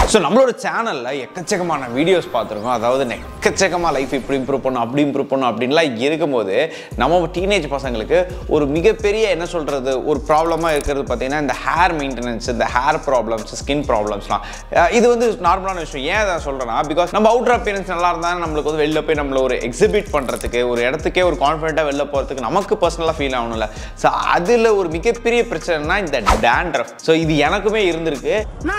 so நம்மளோட சேனலில் எக்கச்சக்கமான வீடியோஸ் பார்த்துருக்கோம் அதாவது எக்கச்சக்கமாக லைஃப் இப்படி இம்ப்ரூவ் பண்ணும் அப்படி இம்ப்ரூவ் பண்ணும் அப்படின்லாம் இருக்கும்போது நம்ம டீனேஜ் பசங்களுக்கு ஒரு மிகப்பெரிய என்ன சொல்கிறது ஒரு ப்ராப்ளமாக இருக்கிறது பார்த்தீங்கன்னா இந்த ஹேர் மெயின்டெனன்ஸ் இந்த ஹேர் ப்ராப்ளம்ஸ் ஸ்கின் ப்ராப்ளம்ஸ்லாம் அஹ் இது வந்து நார்மலான விஷயம் ஏன் அதை சொல்கிறேன்னா பிகாஸ் நம்ம அவுட்டர் அப்பியரன்ஸ் நல்லா இருந்தால் நம்மளுக்கு வந்து வெளில போய் நம்மள ஒரு எக்ஸிபிட் பண்ணுறதுக்கு ஒரு இடத்துக்கே ஒரு கான்ஃபிடென்ட்டாக வெளில போகிறதுக்கு நமக்கு பர்சனலாக ஃபீல் ஆகணும்ல ஸோ அதில் ஒரு மிகப்பெரிய பிரச்சனைனா இந்த டேண்ட்ரஃப் ஸோ இது எனக்குமே இருந்திருக்கு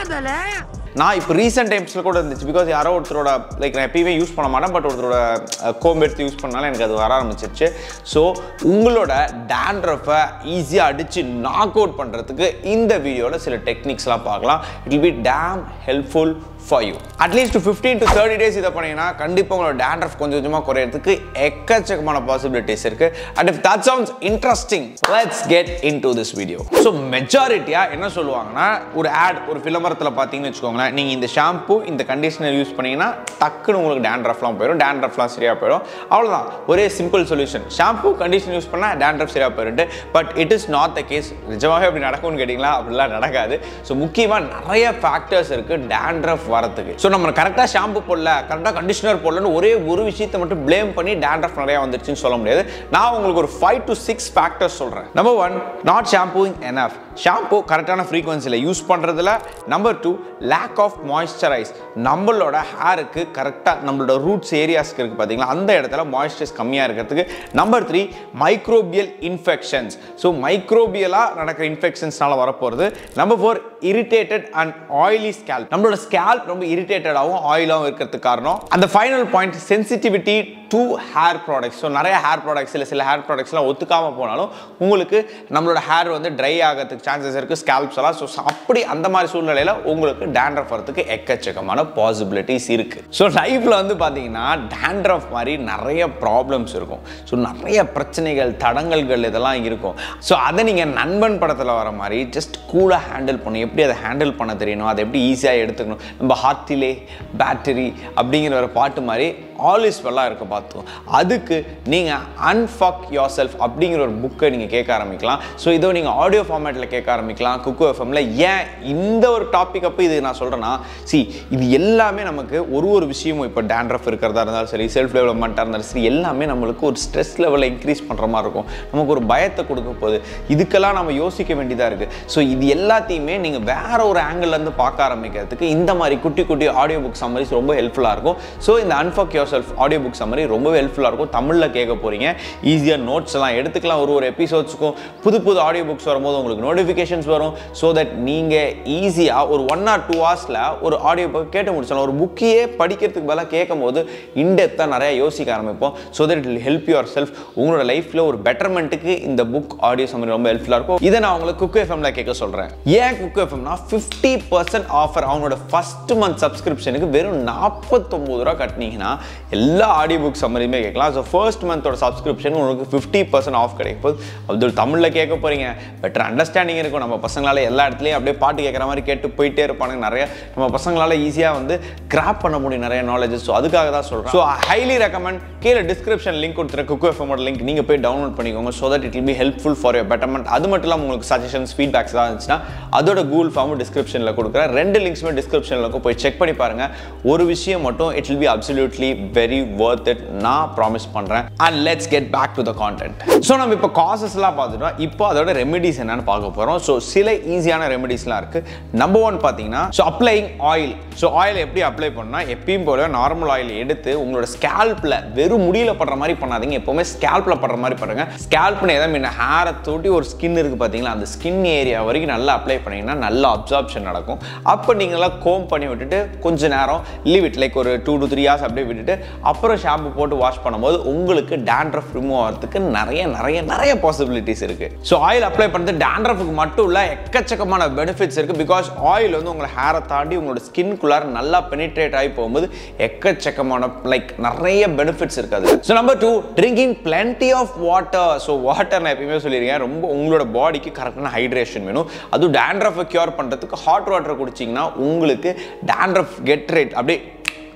நான் இப்போ ரீசெண்ட் டைம்ஸில் கூட இருந்துச்சு பிகாஸ் யாரோ ஒருத்தரோட லைக் நான் எப்பயுமே யூஸ் பண்ண மாட்டேன் பட் ஒருத்தரோட கோம்பு எடுத்து யூஸ் பண்ணாலும் எனக்கு அது வர ஆரம்பிச்சிருச்சு ஸோ உங்களோட டேண்ட்ரஃபை ஈஸியாக அடித்து நாக் அவுட் பண்ணுறதுக்கு இந்த வீடியோவில் சில டெக்னிக்ஸ்லாம் பார்க்கலாம் it will be damn helpful for you at least fifteen to thirty days இதை பண்ணீங்கன்னா கண்டிப்பாக உங்களோட டேண்ட்ரஃப் கொஞ்சம் கொஞ்சமாக குறையிறதுக்கு எக்கச்சக்கமான பாசிபிலிட்டிஸ் இருக்கு and if that sounds interesting let's get into this video so மெஜாரிட்டியாக என்ன சொல்லுவாங்கன்னா ஒரு ஆட் ஒரு விளம்பரத்தில் பார்த்தீங்கன்னு வச்சுக்கோங்களேன் நீங்கள் இந்த ஷாம்பு இந்த கண்டிஷனர் யூஸ் பண்ணீங்கன்னா டக்குன்னு உங்களுக்கு டேண்ட்ரஃப்லாம் போயிடும் டேண்ட்ரஃப்லாம் சரியாக போயிடும் அவ்வளோதான் ஒரே simple solution shampoo conditioner use பண்ணால் டேண்ட்ரஃப் சரியாக போயிட்டு but it is not the case நிஜமாகவே அப்படி நடக்கும்னு கேட்டிங்களா அப்படிலாம் நடக்காது ஸோ முக்கியமாக நிறைய ஃபேக்டர்ஸ் இருக்குது டேண்ட்ரஃப் வரதுக்கு ஸோ நம்ம கரெக்டாக ஷாம்பு போடல கரெக்டாக கண்டிஷனர் போடலன்னு ஒரே ஒரு விஷயத்தை மட்டும் ப்ளேம் பண்ணி டேண்ட்ரஃப் நிறையா வந்துருச்சுன்னு சொல்ல முடியாது நான் உங்களுக்கு ஒரு ஃபைவ் டு சிக்ஸ் ஃபேக்டர்ஸ் சொல்கிறேன் number one not shampooing enough shampoo கரெக்டான ஃப்ரீக்வன்சியில் யூஸ் பண்ணுறதுல number two lack of moisturize நம்மளோட ஹேருக்கு கரெக்டாக நம்மளோட ரூட்ஸ் ஏரியாஸ்க்கு இருக்குது பார்த்தீங்களா அந்த இடத்துல மாய்ஸ்சரைஸ் கம்மியாக இருக்கிறதுக்கு number three microbial infections so மைக்ரோபியலாக நடக்கிற இன்ஃபெக்ஷன்ஸ்னால வரப்போகிறது number four irritated and oily scale நம்மளோட ஸ்கேல்ப் ரொம்ப இரிட்டேட்டடாகவும் ஆயிலாகவும் இருக்கிறதுக்கு காரணம் அந்த final point sensitivity to hair products so நிறைய ஹேர் ப்ராடக்ட்ஸ் இல்லை சில ஹேர் ப்ராடக்ட்ஸ்லாம் ஒத்துக்காமல் போனாலும் உங்களுக்கு நம்மளோட ஹேர் வந்து ட்ரை ஆகிறதுக்கு சான்சஸ் இருக்குது ஸ்கேல்ப்ஸ் எல்லாம் ஸோ அப்படி அந்த மாதிரி சூழ்நிலையில் உங்களுக்கு டேண்ட்ரஃப் வரதுக்கு எக்கச்சக்கமான பாசிபிலிட்டிஸ் இருக்குது ஸோ லைஃப்பில் வந்து பார்த்தீங்கன்னா டேண்ட்ரஃப் மாதிரி நிறைய ப்ராப்ளம்ஸ் இருக்கும் ஸோ நிறைய பிரச்சனைகள் தடங்கல்கள் இதெல்லாம் இருக்கும் ஸோ அதை நீங்கள் நண்பன் படத்தில் வர மாதிரி ஜஸ்ட் கூலாக ஹேண்டில் பண்ணணும் எப்படி அதை ஹேண்டில் பண்ண தெரியணும் அதை எப்படி ஈஸியாக எடுத்துக்கணும் நம்ம ஹார்ட்டிலே பேட்டரி அப்படிங்கிற ஒரு பாட்டு மாதிரி ஆல் இஸ் வெல்லாக இருக்க பார்த்தோம் அதுக்கு நீங்கள் அன்ஃபக் யோர் செல்ஃப் அப்படிங்கிற ஒரு புக்கை நீங்கள் கேட்க ஆரம்பிக்கலாம் ஸோ இதோ நீங்கள் ஆடியோ ஃபார்மேட்டில் கேட்க ஆரம்பிக்கலாம் குக்கு எஃப்எம்ல ஏன் இந்த ஒரு டாபிக் அப்போ இது நான் சொல்கிறேன்னா சி இது எல்லாமே நமக்கு ஒரு ஒரு விஷயமும் இப்போ டேண்ட்ரஃப் இருக்கிறதா இருந்தாலும் சரி செல்ஃப் டெவலப்மெண்ட்டாக இருந்தாலும் சரி எல்லாமே நம்மளுக்கு ஒரு ஸ்ட்ரெஸ் லெவலை இன்க்ரீஸ் பண்ணுற மாதிரி இருக்கும் நமக்கு ஒரு பயத்தை கொடுக்க போகுது இதுக்கெல்லாம் நம்ம யோசிக்க வேண்டியதாக இருக்குது ஸோ இது எல்லாத்தையுமே நீங்கள் வேற ஒரு ஆங்கிள்லேருந்து பார்க்க ஆரம்பிக்கிறதுக்கு இந்த மாதிரி குட்டி குட்டி ஆடியோ புக் சம்மரிஸ் ரொம்ப ஹெல்ப்ஃபுல்லாக இருக்கும் ஸோ இந்த unfuck yourself audio book summary ரொம்பவே ஹெல்ப்ஃபுல்லாக இருக்கும் தமிழில் கேட்க போகிறீங்க ஈஸியாக நோட்ஸ் எல்லாம் எடுத்துக்கலாம் ஒரு ஒரு எபிசோட்ஸுக்கும் புது புது ஆடியோ புக்ஸ் வரும்போது உங்களுக்கு நோட்டிஃபிகேஷன்ஸ் வரும் ஸோ தட் நீங்கள் ஈஸியாக ஒரு ஒன் ஆர் டூ ஹவர்ஸில் ஒரு ஆடியோ புக் கேட்டு முடிச்சிடலாம் ஒரு புக்கையே படிக்கிறதுக்கு பதிலாக கேட்கும் போது இன்டெப்த்தாக நிறைய யோசிக்க ஆரம்பிப்போம் so that it will help yourself உங்களோட லைஃப்பில் ஒரு பெட்டர்மெண்ட்டுக்கு இந்த புக் ஆடியோ சம்மரி ரொம்ப ஹெல்ப்ஃபுல்லாக இருக்கும் இதை நான் உங்களுக்கு குக் எஃப்எம்ல கேட்க சொல்கிறேன் ஏன் குக் எஃப்எம்னா ஃபிஃப்டி பர்சன்ட் ஆஃபர் அவங்களோட ஃபஸ்ட் மந்த் சப்ஸ்கிரிப்ஷனுக்கு வெறும் நாற்பத்தொம்பது ரூபா கட்டினீங்கன்னா எல்லா ஆடியோ புக் சம்மரியுமே கேட்கலாம் ஸோ ஃபர்ஸ்ட் மந்தோட சப்ஸ்கிரிப்ஷன் உங்களுக்கு ஃபிஃப்டி பர்சன்ட் ஆஃப் கிடைக்கும் போது அப்துல் தமிழில் கேட்க போகிறீங்க பெட்டர் அண்டர்ஸ்டாண்டிங் இருக்கும் நம்ம பசங்களால் எல்லா இடத்துலையும் அப்படியே பாட்டு கேட்குற மாதிரி கேட்டு போயிட்டே இருப்பானுங்க நிறைய நம்ம பசங்களால் ஈஸியாக வந்து கிராப் பண்ண முடியும் நிறைய நாலேஜஸ் ஸோ அதுக்காக தான் சொல்கிறேன் ஸோ ஹைலி ரெக்கமெண்ட் கீழே டிஸ்கிரிப்ஷன் லிங்க் கொடுத்துரு குக்கு எஃப்எமோட லிங்க் நீங்கள் போய் டவுன்லோட் பண்ணிக்கோங்க so that it will be helpful for your betterment அது மட்டும் இல்லாமல் உங்களுக்கு சஜஷன்ஸ் ஃபீட்பேக்ஸ் தான் இருந்துச்சுன்னா அதோட கூகுள் ஃபார்மும் டிஸ்கிரிப்ஷனில் கொடுக்குறேன் ரெண்டு லிங்க்ஸுமே டிஸ்கிரிப்ஷனில் இருக்கும் போய் செக் பண்ணி பாருங்க ஒரு விஷயம் மட்டும் it will be absolutely very worth it நான் ப்ராமிஸ் பண்ணுறேன் and let's get back to the content so நம்ம இப்போ காசஸ்லாம் பார்த்துட்டோம் இப்போ அதோட ரெமெடிஸ் என்னன்னு பார்க்க போகிறோம் ஸோ சில ஈஸியான ரெமெடிஸ்லாம் இருக்குது நம்பர் ஒன் பார்த்தீங்கன்னா so applying oil so oil எப்படி அப்ளை பண்ணால் எப்பயும் போல நார்மல் ஆயில் எடுத்து உங்களோட ஸ்கேல்பில் வெறும் முடியல படுற மாதிரி பண்ணாதீங்க எப்போவுமே ஸ்கேல்பில் படுற மாதிரி பண்ணுங்க ஸ்கேல்ப்னு எதாவது முன்ன ஹேரை தொட்டி ஒரு ஸ்கின் இருக்குது பார்த்தீங்களா அந்த ஸ்கின் ஏரியா வரைக்கும் நல்லா அப்ளை பண்ணீங்கன்னா நல்ல அப்சார்ப்ஷன் நடக்கும் அப்போ நீங்களாம் கோம் பண்ணி விட்டுட்டு கொஞ்ச நேரம் லீவ் இட் லைக் ஒரு டூ டு த்ரீ ஹவர்ஸ் அப்படியே விட்டுட்டு அப்புறம் ஷாம்பு போட்டு வாஷ் பண்ணும்போது உங்களுக்கு டேண்ட்ரஃப் ரிமூவ் ஆகிறதுக்கு நிறைய நிறைய நிறைய பாசிபிலிட்டிஸ் இருக்குது ஸோ ஆயில் அப்ளை பண்ணுறது டேண்ட்ரஃபுக்கு மட்டும் இல்லை எக்கச்சக்கமான பெனிஃபிட்ஸ் இருக்குது பிகாஸ் ஆயில் வந்து உங்களை ஹேரை தாண்டி உங்களோட ஸ்கின்குள்ளார நல்லா பெனிட்ரேட் ஆகி போகும்போது எக்கச்சக்கமான லைக் நிறைய பெனிஃபிட்ஸ் இருக்காது so number two drinking plenty of water so water நான் எப்பயுமே சொல்லியிருக்கேன் ரொம்ப உங்களோட பாடிக்கு கரெக்டான ஹைட்ரேஷன் வேணும் அதுவும் டேண்ட்ரஃபை க்யூர் பண்ணுறதுக்கு ஹாட் வாட்டர் குடிச்சிங்கன்னா உங்களுக்கு டேண்ட்ரஃப் கெட் ரேட் அப்படியே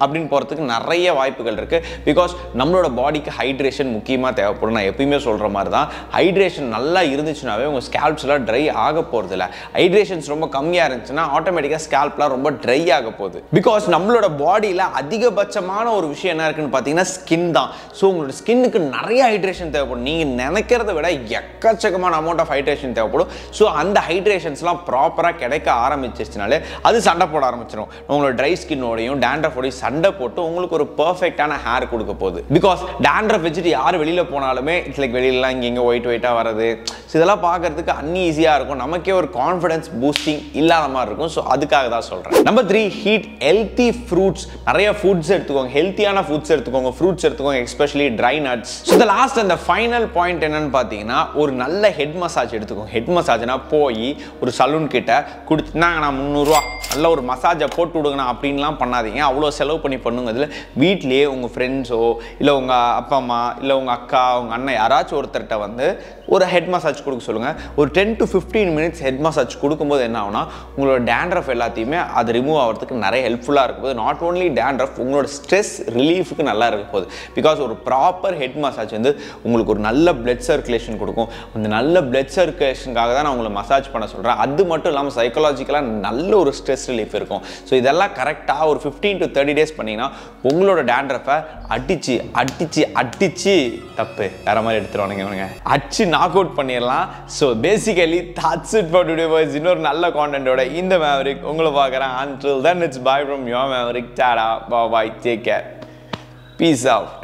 அப்படின்னு போகிறதுக்கு நிறைய வாய்ப்புகள் இருக்குது பிகாஸ் நம்மளோட பாடிக்கு ஹைட்ரேஷன் முக்கியமாக தேவைப்படும் நான் எப்பயுமே சொல்கிற மாதிரி தான் ஹைட்ரேஷன் நல்லா இருந்துச்சுனாவே உங்கள் ஸ்கேல்ப்ஸ்லாம் ட்ரை ஆக போகிறதில்ல ஹைட்ரேஷன்ஸ் ரொம்ப கம்மியாக இருந்துச்சுன்னா ஆட்டோமேட்டிக்காக ஸ்கேல்ப்லாம் ரொம்ப ட்ரை ஆக போகுது பிகாஸ் நம்மளோட பாடியில் அதிகபட்சமான ஒரு விஷயம் என்ன இருக்குன்னு பார்த்தீங்கன்னா ஸ்கின் தான் ஸோ உங்களோட ஸ்கின்னுக்கு நிறைய ஹைட்ரேஷன் தேவைப்படும் நீங்கள் நினைக்கிறத விட எக்கச்சக்கமான அமௌண்ட் ஆஃப் ஹைட்ரேஷன் தேவைப்படும் ஸோ அந்த ஹைட்ரேஷன்ஸ்லாம் ப்ராப்பராக கிடைக்க ஆரம்பிச்சிச்சுனாலே அது சண்டை போட ஆரம்பிச்சிடும் உங்களோட ட்ரை ஸ்கின்னோடையும் டேண்ட்ரஃபோடையும் சண்டை போட்டு உங்களுக்கு ஒரு பர்ஃபெக்டான ஹேர் கொடுக்க போகுது பிகாஸ் டேண்ட்ரஃப் வச்சுட்டு யார் வெளியில் போனாலுமே இட்ஸ் லைக் வெளியிலலாம் இங்கே இங்கே ஒயிட் ஒயிட்டாக வர்றது ஸோ இதெல்லாம் பார்க்கறதுக்கு அன்ஈஸியாக இருக்கும் நமக்கே ஒரு கான்ஃபிடன்ஸ் பூஸ்டிங் இல்லாத மாதிரி இருக்கும் ஸோ அதுக்காக தான் சொல்கிறேன் number three heat healthy fruits நிறைய ஃபுட்ஸ் எடுத்துக்கோங்க ஹெல்த்தியான ஃபுட்ஸ் எடுத்துக்கோங்க ஃப்ரூட்ஸ் எடுத்துக்கோங்க எஸ்பெஷலி ட்ரை நட்ஸ் ஸோ இந்த லாஸ்ட் அந்த ஃபைனல் பாயிண்ட் என்னன்னு பார்த்தீங்கன்னா ஒரு நல்ல ஹெட் மசாஜ் எடுத்துக்கோங்க ஹெட் மசாஜ்னா போய் ஒரு சலூன் கிட்ட கொடுத்துனாங்க நான் முந்நூறுரூவா நல்ல ஒரு மசாஜை போட்டு விடுங்கண்ணா அப்படின்லாம் பண்ணாதீங்க அவ்வளோ செலவு பண்ணி பண்ணுங்க இதில் வீட்லேயே உங்கள் ஃப்ரெண்ட்ஸோ இல்லை உங்கள் அப்பா அம்மா இல்லை உங்கள் அக்கா உங்கள் அண்ணன் யாராச்சும் ஒருத்தர்கிட்ட வந்து ஒரு ஹெட் மசாஜ் கொடுக்க சொல்லுங்கள் ஒரு ten to fifteen minutes head massage கொடுக்கும்போது என்ன ஆகும்னா உங்களோட டேண்ட்ரஃப் எல்லாத்தையுமே அது ரிமூவ் ஆகிறதுக்கு நிறைய ஹெல்ப்ஃபுல்லாக இருக்கும் போது நாட் ஓன்லி டேண்ட்ரஃப் உங்களோட ஸ்ட்ரெஸ் ரிலீஃபுக்கு நல்லா இருக்க போகுது பிகாஸ் ஒரு ப்ராப்பர் ஹெட் மசாஜ் வந்து உங்களுக்கு ஒரு நல்ல பிளட் சர்க்குலேஷன் கொடுக்கும் அந்த நல்ல பிளட் சர்க்குலேஷனுக்காக தான் நான் உங்களை மசாஜ் பண்ண சொல்கிறேன் அது மட்டும் இல்லாமல் சைக்கலாஜிக்கலாக நல்ல ஒரு ஸ்ட்ரெஸ் ரிலீஃப் இருக்கும் ஸோ இதெல்லாம் கரெக்டாக ஒரு ஃபிஃப்டீன் டு தேர்ட்டி டேஸ் பண்ணிங்கன்னா உங்களோட டேண்ட்ரஃபை அடிச்சு அடிச்சு அடிச்சு தப்பு வேற மாதிரி எடுத்துருவானுங்க இவனுங்க அடிச்சு நாக் அவுட் பண்ணிடலாம் so basically that's it for today voice இன்னொரு நல்ல கான்டென்ட்டோட இந்த மேவரிக் உங்களை பார்க்குறேன் until then it's bye from your Maverick tata bye take care peace out